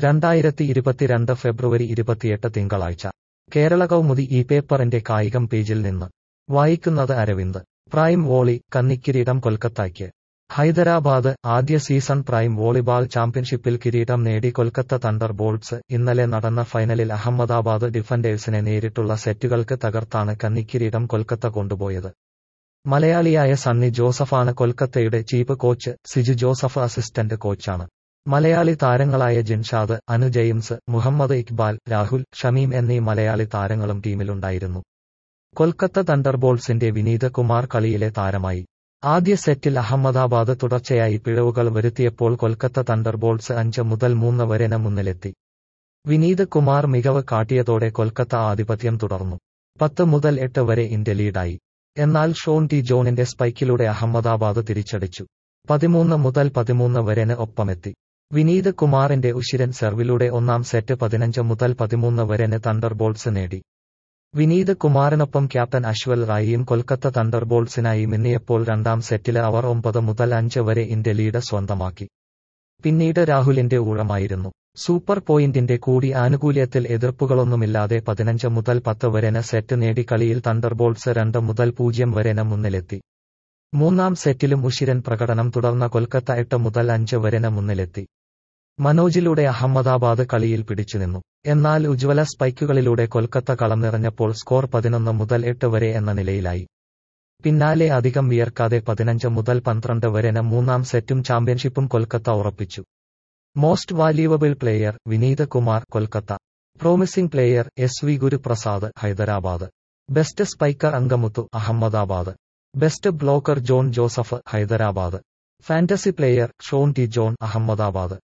രണ്ടായിരത്തി ഇരുപത്തിരണ്ട് ഫെബ്രുവരി ഇരുപത്തിയെട്ട് തിങ്കളാഴ്ച കേരള കൗമുദി ഈ പേപ്പറിന്റെ കായികം പേജിൽ നിന്ന് വായിക്കുന്നത് അരവിന്ദ് പ്രൈം വോളി കന്നിക്കിരീടം കൊൽക്കത്തയ്ക്ക് ഹൈദരാബാദ് ആദ്യ സീസൺ പ്രൈം വോളിബാൾ ചാമ്പ്യൻഷിപ്പിൽ കിരീടം നേടി കൊൽക്കത്ത തണ്ടർ ബോൾട്സ് ഇന്നലെ നടന്ന ഫൈനലിൽ അഹമ്മദാബാദ് ഡിഫൻഡേഴ്സിനെ നേരിട്ടുള്ള സെറ്റുകൾക്ക് തകർത്താണ് കന്നിക്കിരീടം കൊൽക്കത്ത കൊണ്ടുപോയത് മലയാളിയായ സണ്ണി ജോസഫാണ് കൊൽക്കത്തയുടെ chief coach Siju Joseph assistant കോച്ചാണ് മലയാളി താരങ്ങളായ ജിൻഷാദ് അനു ജെയിംസ് മുഹമ്മദ് ഇക്ബാൽ രാഹുൽ ഷമീം എന്നീ മലയാളി താരങ്ങളും ടീമിലുണ്ടായിരുന്നു കൊൽക്കത്ത തണ്ടർബോൾസിന്റെ വിനീത് കുമാർ കളിയിലെ താരമായി ആദ്യ സെറ്റിൽ അഹമ്മദാബാദ് തുടർച്ചയായി പിഴവുകൾ വരുത്തിയപ്പോൾ കൊൽക്കത്ത തണ്ടർബോൾസ് അഞ്ച് മുതൽ മൂന്ന് വരെ മുന്നിലെത്തി വിനീത് കുമാർ മികവ് കാട്ടിയതോടെ കൊൽക്കത്ത ആധിപത്യം തുടർന്നു പത്ത് മുതൽ എട്ട് വരെ ഇന്ത്യ ലീഡായി എന്നാൽ ഷോൺ ടി ജോണിന്റെ സ്പൈക്കിലൂടെ അഹമ്മദാബാദ് തിരിച്ചടിച്ചു പതിമൂന്ന് മുതൽ പതിമൂന്ന് വരെന് ഒപ്പമെത്തി വിനീത് കുമാറിന്റെ ഉശിരൻ സെർവിലൂടെ ഒന്നാം സെറ്റ് പതിനഞ്ച് മുതൽ പതിമൂന്ന് വരെന് തണ്ടർബോൾസ് നേടി വിനീത് കുമാറിനൊപ്പം ക്യാപ്റ്റൻ അശ്വൽ റായിയും കൊൽക്കത്ത തണ്ടർബോൾസിനായി മിന്നിയപ്പോൾ രണ്ടാം സെറ്റില് അവർ ഒമ്പത് മുതൽ അഞ്ച് വരെ ഇന്ത്യ ലീഡ് സ്വന്തമാക്കി പിന്നീട് രാഹുലിന്റെ ഊഴമായിരുന്നു സൂപ്പർ പോയിന്റിന്റെ കൂടി ആനുകൂല്യത്തിൽ എതിർപ്പുകളൊന്നുമില്ലാതെ പതിനഞ്ച് മുതൽ പത്ത് വരെന് സെറ്റ് നേടി കളിയിൽ തണ്ടർബോൾസ് രണ്ട് മുതൽ പൂജ്യം വരെന് മുന്നിലെത്തി മൂന്നാം സെറ്റിലും ഉശിരൻ പ്രകടനം തുടർന്ന കൊൽക്കത്ത എട്ട് മുതൽ അഞ്ച് വരെന് മുന്നിലെത്തി മനോജിലൂടെ അഹമ്മദാബാദ് കളിയിൽ പിടിച്ചുനിന്നു എന്നാൽ ഉജ്വല സ്പൈക്കുകളിലൂടെ കൊൽക്കത്ത കളം നിറഞ്ഞപ്പോൾ സ്കോർ പതിനൊന്ന് മുതൽ എട്ട് വരെ എന്ന നിലയിലായി പിന്നാലെ അധികം വിയർക്കാതെ പതിനഞ്ച് മുതൽ പന്ത്രണ്ട് വരെന് മൂന്നാം സെറ്റും ചാമ്പ്യൻഷിപ്പും കൊൽക്കത്ത ഉറപ്പിച്ചു most valuable player Vineeth Kumar Kolkata promising player S V Guruprasad Hyderabad best spiker Angamuthu Ahmedabad best blocker John Joseph Hyderabad fantasy player Shone T John Ahmedabad